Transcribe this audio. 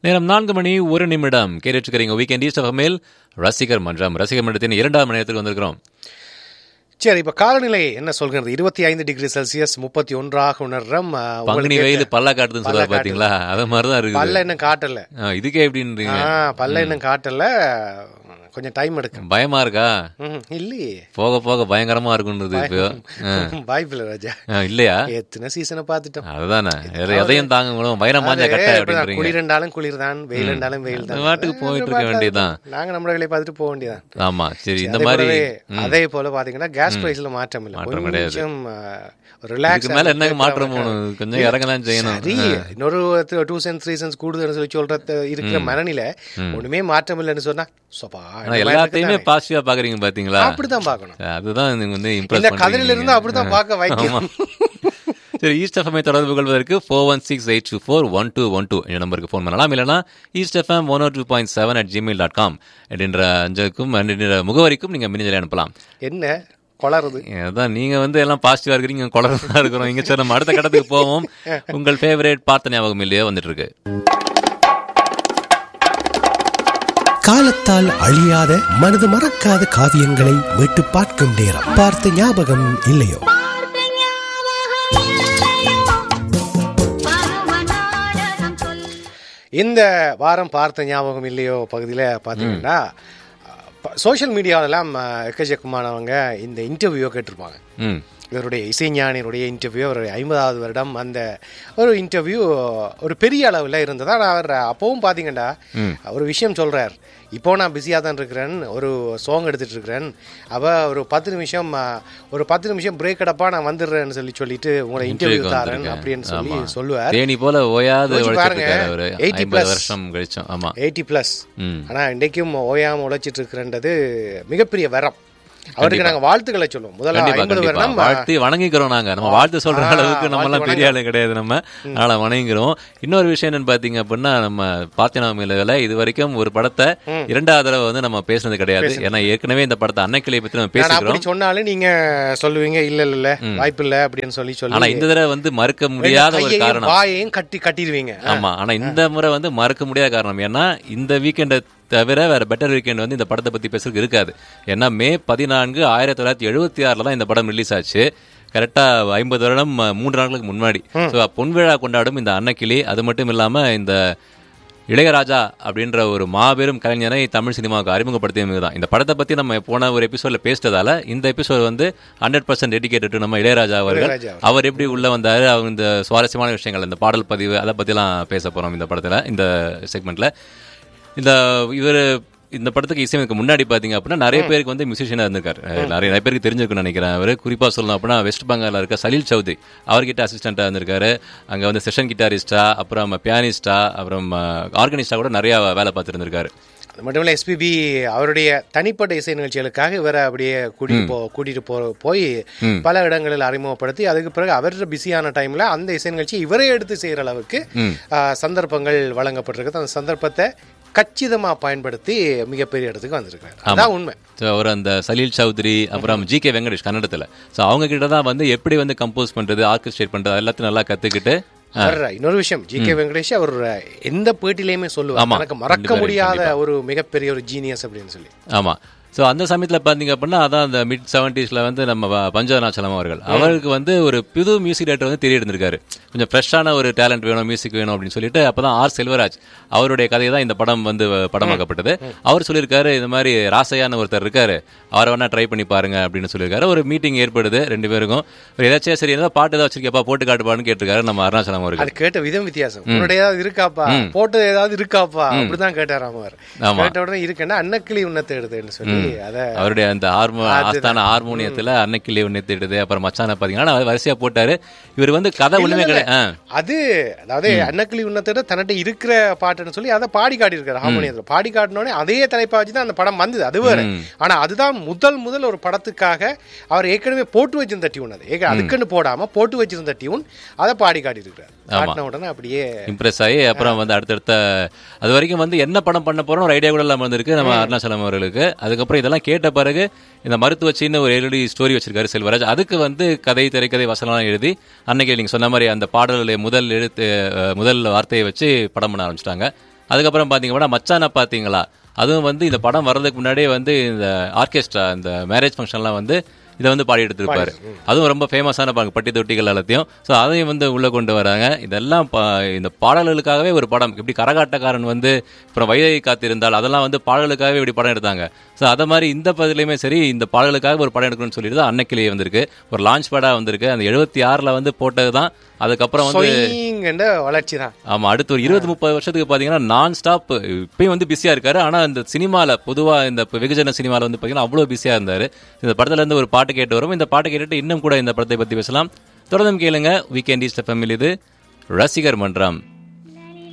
நேரம் நான்கு மணி ஒரு நிமிடம் கேட்டுருக்கிறீங்க வீக்கெண்ட் ஈஸ்ட் ஆஃப் மேல் ரசிகர் மன்றம் ரசிகர் மன்றத்தின் இரண்டாம் மணி நேரத்துக்கு வந்திருக்கிறோம் சரி இப்ப காலநிலை என்ன சொல்கிறது இருபத்தி ஐந்து டிகிரி செல்சியஸ் முப்பத்தி ஒன்றாக உணர்றோம் அஹ், பங்குனி உங்களுக்கு வெயில் பல்லா காட்டுதுன்னு சொல்லுவாரு பாத்தீங்களா அத மாதிரிதான் இருக்குது பல்ல இன்னும் காட்டல ஆ, இதுக்கே எப்படின்றீங்க ஆ, பல்ல இன்னும் காட்டல கொஞ்சம் டைம் எடுக்கும் பயமா இருக்கா ம்ஹும். இல்லையே போக போக பயங்கரமா இருக்குன்றது இப்போ ஆ. வாய்ப்பில்ல ராஜா ஆ, இல்லையா எத்தனை சீசனை பார்த்துட்டோம் அதுதானே வேற எதையும் தாங்க முடியும் வைரம் மாஞ்சா கட்ட அப்படின்றீங்க குளிர் இருந்தாலும் குளிர் தான் வெயில் இருந்தாலும் வெயில் அந்த தான் பாட்டுக்கு போயிட்டு இருக்க வேண்டியதுதான் நாங்க நம்ம வேலையை பார்த்துட்டு போக வேண்டியதான் ஆமா சரி இந்த அதே மாதிரி போலவே- அதே போல பாத்தீங்கன்னா கேஸ் பிரைஸ்ல மாற்றம் இல்ல மாற்றம் கிடையாது. கொஞ்சம் ரிலாக்ஸ் இதுக்கு மேல என்னங்க மாற்றம் போகணும் கொஞ்சம் இறங்கலாம் செய்யணும் சரி இன்னொரு டூ சென்ஸ் த்ரீ சென்ஸ் கூடுதல்னு சொல்லி சொல்றது இருக்கிற மனநிலை ஒண்ணுமே மாற்றம் இல்லைன்னு சொன்னா சோபா ஆனா எல்லாத்தையுமே பாசிட்டிவா பாக்குறீங்க பாத்தீங்க அப்படிதான் பார்க்கணும் அதுதான் நீங்க வந்து இந்த இம்ப்ரெஸ் கதிரில இருந்து அப்படிதான் பார்க்க வைக்கணும் சரி ஈஸ்ட் எஃப்எம் தொடர்பு கொள்வதற்கு four one six eight two four one two one two என்ற நம்பருக்கு ஃபோன் பண்ணலாம் இல்லைனா east FM one two point seven at Gmail dot com என்ற அஞ்சலுக்கும் என்ற முகவரிக்கும் நீங்க மினிஞ்சலை அனுப்பலாம் என்ன கொளறுது அதான் நீங்க வந்து எல்லாம் பாசிட்டிவா இருக்கிறீங்க குளறதா இருக்கிறோம் இங்க சரி நம்ம அடுத்த கட்டத்துக்கு போவோம் உங்கள் ஃபேவரேட் பார்த்த ஞாபகம் இல்லையே வந்துட்டு இருக்கு காலத்தால் அழியாத மனது மறக்காத காவியங்களை மீட்டு பார்க்கும் நேரம் பார்த்த ஞாபகம் இல்லையோ இந்த வாரம் பார்த்த ஞாபகம் இல்லையோ பகுதியில் பார்த்தீங்கன்னா சோஷியல் மீடியாவிலலாம் எக்கச்சக்கமானவங்க இந்த இன்டர்வியூ கேட்டிருப்பாங்க ம் இவருடைய இசைஞானியுடைய இன்டர்வியூ அவருடைய ஐம்பதாவது வருடம் அந்த ஒரு இன்டர்வியூ ஒரு பெரிய அளவில் இருந்ததா நான் அவர் அப்பவும் பார்த்தீங்கன்னா ஒரு விஷயம் சொல்றார் இப்போ நான் பிஸியாக தான் இருக்கிறேன் ஒரு சாங் எடுத்துட்டு இருக்கிறேன் அவ ஒரு பத்து நிமிஷம் அஹ், ஒரு பத்து நிமிஷம் பிரேக் எடுப்பா நான் வந்துடுறேன்னு சொல்லி சொல்லிட்டு உங்களை இன்டர்வியூ Interview க்கு தாரேன் வந்திருக்கேன். அப்படின்னு சொல்லி ஆமா. சொல்லுவார் தேனி போல ஓயாது யோசிச்சு உழைச்சிட்டு பாருங்க, இருக்காரு அவரு 80 ஐம்பது plus. வருஷம் கழிச்சோம் ஆமா எயிட்டி ப்ளஸ் ம் ஆனால் இன்றைக்கும் ஓயாம உழைச்சிட்டு இருக்கிறன்றது மிகப்பெரிய வரம் அவருக்கு நாங்கள் வாழ்த்துக்களை சொல்லுவோம் முதல்ல கண்டிப்பா ஐம்பது கண்டிப்பா வருடம் வாழ்த்து வணங்கிக்கிறோம் நாங்க நம்ம வாழ்த்து சொல்ற ஆ, அளவுக்கு நம்ம எல்லாம் வாழ்த்து பெரிய ஆளு கிடையாது நம்ம அதனால வணங்கிக்கிறோம் இன்னொரு விஷயம் என்னன்னு பாத்தீங்க அப்படின்னா நம்ம பாத்தியனாமில இது வரைக்கும் ஒரு படத்தை இரண்டாவது தடவை வந்து நம்ம பேசுனது கிடையாது ஏன்னா ஏற்கனவே இந்த படத்தை அன்னைக்கிளை பத்தி நம்ம நான் பேசிக்கிறோம் அப்படி சொன்னாலும் நீங்க சொல்லுவீங்க இல்ல இல்ல இல்ல வாய்ப்பு இல்ல அப்படின்னு சொல்லி சொல்லி ஆனா இந்த தடவை வந்து மறுக்க முடியாத ஒரு கையையும் காரணம் வாயையும் கட்டி கட்டிடுவீங்க ஆமா ஆனா இந்த முறை வந்து மறக்க முடியாத காரணம் ஏன்னா இந்த வீக்கெண்டை தவிர வேற பெட்டர் வீக்கெண்ட் வந்து இந்த படத்தை பத்தி பேசுறதுக்கு இருக்காது ஏன்னா மே பதினான்கு ஆயிரத்தி தொள்ளாயிரத்தி எழுபத்தி ஆறுல தான் இந்த படம் ரிலீஸ் ஆச்சு கரெக்டா ஐம்பது வருடம் அஹ், மூன்று நாட்களுக்கு முன்னாடி ஸோ பொன்விழா கொண்டாடும் இந்த அன்னக்கிளி அது மட்டும் இல்லாம இந்த இளையராஜா அப்படின்ற ஒரு மாபெரும் கலைஞரை தமிழ் சினிமாவுக்கு அறிமுகப்படுத்தியது தான் இந்த படத்தை பத்தி நம்ம போன ஒரு எபிசோட்ல பேசிட்டதால இந்த எபிசோட் வந்து ஹண்ட்ரட் பர்சன்ட் டெடிகேட்டட் நம்ம இளையராஜா அவர்கள் இளையராஜா அவர் எப்படி உள்ள வந்தாரு அவங்க இந்த சுவாரஸ்யமான விஷயங்கள் இந்த பாடல் பதிவு அதை பத்திலாம் பேச போறோம் இந்த படத்துல இந்த செக்மெண்ட்ல இந்த இவர் இந்த படத்துக்கு இசையமைக்கு முன்னாடி பாத்தீங்க அப்படின்னா நிறைய பேருக்கு வந்து மியூசிஷியனா இருந்திருக்காரு அஹ் நிறைய நிறைய பேருக்கு தெரிஞ்சிருக்குன்னு நினைக்கிறேன் அவர் குறிப்பா சொல்லணும் அப்படின்னா வெஸ்ட் பெங்கால்ல இருக்க சலீல் சௌத்ரி அவர்கிட்ட அசிஸ்டண்டா இருந்திருக்காரு அங்க வந்து செஷன் கிட்டாரிஸ்டா அப்புறம் பியானிஸ்டா அப்புறம் ஆர்கனிஸ்டா கூட நிறைய வேலை பார்த்துருந்துருக்காரு அது மட்டும் இல்ல எஸ்பிபி அவருடைய தனிப்பட்ட இசை நிகழ்ச்சிகளுக்காக இவரை அப்படியே கூட்டிட்டு போ கூட்டிட்டு போ போய் பல இடங்களில் அறிமுகப்படுத்தி அதுக்கு பிறகு அவர் பிஸியான டைம்ல அந்த இசை நிகழ்ச்சி இவரே எடுத்து செய்யற அளவுக்கு ஆ, சந்தர்ப்பங்கள் வழங்கப்பட்டிருக்கு அந்த சந்தர்ப்பத்தை கச்சிதமா பயன்படுத்தி மிகப்பெரிய இடத்துக்கு வந்திருக்காரு அதான் உண்மை ஸோ அவர் அந்த சலீல் சௌத்ரி அப்புறம் ஜி கே வெங்கடேஷ் கன்னடத்தில் ஸோ அவங்க கிட்ட தான் வந்து எப்படி வந்து கம்போஸ் பண்றது ஆர்கஸ்ட்ரேட் பண்றது எல்லாத்தையும் நல்லா கத்துக்கிட்டு அவர் இன்னொரு விஷயம் ஜி கே வெங்கடேஷ் அவர் எந்த பேட்டிலையுமே சொல்லுவார் ஆமா. எனக்கு மறக்க கண்டிப்பா, முடியாத ஒரு மிகப்பெரிய ஒரு ஜீனியஸ் அப்படின்னு சொல்லி ஆமா ஸோ அந்த சமயத்தில் பார்த்தீங்க அப்படின்னா அதான் அந்த மிட் செவன்டிஸ்ல வந்து நம்ம வ- பஞ்சவனாச்சலம் அவர்கள் அவருக்கு வந்து ஒரு புது மியூசிக் டைரக்டர் வந்து தெரிய இருந்திருக்காரு கொஞ்சம் ஃப்ரெஷ்ஷான ஒரு டேலண்ட் வேணும் மியூசிக் வேணும் அப்படின்னு சொல்லிட்டு அப்பதான் ஆர் செல்வராஜ் அவருடைய கதையை தான் இந்த படம் வந்து வ- படமாக்கப்பட்டது அவர் சொல்லியிருக்காரு இந்த மாதிரி ராசையான ஒருத்தர் இருக்காரு அவரை வேணா ட்ரை பண்ணி பாருங்க அப்படின்னு சொல்லியிருக்காரு ஒரு மீட்டிங் ஏற்படுது ரெண்டு பேருக்கும் ஒரு ஏதாச்சும் சரி ஏதாவது பாட்டு ஏதாவது வச்சிருக்கியப்பா போட்டு காட்டுப்பான்னு கேட்டிருக்காரு நம்ம அருணாச்சலம் அவர்கள் அது கேட்ட விதம் வித்தியாசம் உன்னோட ஏதாவது இருக்காப்பா போட்டது ஏதாவது இருக்காப்பா அப்படிதான் கேட்டாராம் அவர் ஆமா. கேட்ட உடனே இருக்குன்னா அன்னக்கிளி உன்னத்தை எடுத்துன்னு சொல்லி அத அவருடைய அந்த ஹார்மோ ஆஸ்தான ஹார்மோனியத்துல அன்னைக்கு லீவ் நிறுத்திடுது அப்புறம் மச்சான பாத்தீங்கன்னா அவர் வரிசையா போட்டாரு இவர் வந்து கதை ஒண்ணுமே கிடையாது ஆ. அது அதாவது அன்னக்கிளி உன்னத்தோட தன்னிட்ட இருக்கிற பாட்டுன்னு சொல்லி அதை பாடி காட்டியிருக்காரு ஹார்மோனியத்தில் பாடி காட்டினோடனே அதே தலைப்பா வச்சு தான் அந்த படம் வந்தது அது வேற ஆனா அதுதான் முதல் முதல் ஒரு படத்துக்காக அவர் ஏற்கனவே போட்டு வச்சிருந்த டியூன் அது ஏற்க- அதுக்குன்னு போடாம போட்டு வச்சிருந்த டியூன் அதை பாடி காட்டியிருக்காரு காட்டின உடனே அப்படியே இம்ப்ரெஸ் ஆகி அப்புறம் வந்து அடுத்தடுத்த அது வரைக்கும் வந்து என்ன படம் பண்ண போறோம் ஒரு ஐடியா கூட இல்லாம வந்திருக்கு நம்ம அருணாச்சலம் அவர்களுக்கு அதுக்கப்புறம் இதெல்லாம் கேட்ட பிறகு இந்த மருத்துவச்சின்னு ஒரு எழுதி ஸ்டோரி வச்சிருக்காரு செல்வராஜ் அதுக்கு வந்து கதை திரைக்கதை வசனம் எழுதி அன்னைக்கு நீங்க சொன்ன மாதிரி அந்த பாடலுடைய முதல் எழுத்து அஹ், முதல் வார்த்தையை வச்சு படம் பண்ண ஆரம்பிச்சிட்டாங்க அதுக்கப்புறம் பார்த்தீங்கன்னா மச்சான பார்த்தீங்களா அதுவும் வந்து இந்த படம் வர்றதுக்கு முன்னாடியே வந்து இந்த ஆர்கெஸ்ட்ரா இந்த மேரேஜ் ஃபங்க்ஷன்லாம் வந்து இதை வந்து பாடி எடுத்திருப்பாரு அதுவும் ரொம்ப ஃபேமஸான பாருங்க பட்டி தொட்டிகள் எல்லாத்தையும் ஸோ அதையும் வந்து உள்ள கொண்டு வராங்க இதெல்லாம் பா- இந்த பாடல்களுக்காகவே ஒரு படம் இப்படி கரகாட்டக்காரன் வந்து அப்புறம் வைதை காத்திருந்தால் அதெல்லாம் வந்து பாடல்களுக்காகவே இப்படி படம் எடுத்தாங்க ஸோ அதை மாதிரி இந்த பதிலையுமே சரி இந்த பாடலுக்காக ஒரு படம் எடுக்கணும்னு சொல்லிட்டு தான் அன்னைக்கிலேயே வந்திருக்கு ஒரு லான்ச் படம் வந்திருக்கு அந்த எழுபத்தி ஆறில் வந்து போட்டது தான் அதுக்கப்புறம் வந்து சொயிங்கன்ற வளர்ச்சி தான் ஆமா அடுத்து ஒரு இருபது முப்பது வருஷத்துக்கு பாத்தீங்கன்னா நான் ஸ்டாப் இப்பயும் வந்து பிஸியா இருக்காரு ஆனா இந்த சினிமால பொதுவா இந்த இப்ப வெகுஜன சினிமால வந்து பாத்தீங்கன்னா அவ்வளவு பிஸியா இருந்தாரு இந்த படத்துல இருந்து ஒரு பாட்டு கேட்டு வரும் இந்த பாட்டு கேட்டுட்டு இன்னும் கூட இந்த படத்தை பத்தி பேசலாம் தொடர்ந்து கேளுங்க வீக்கெண்ட் ஈஸ்ட் ஃபேமிலி இது ரசிகர் மன்றம்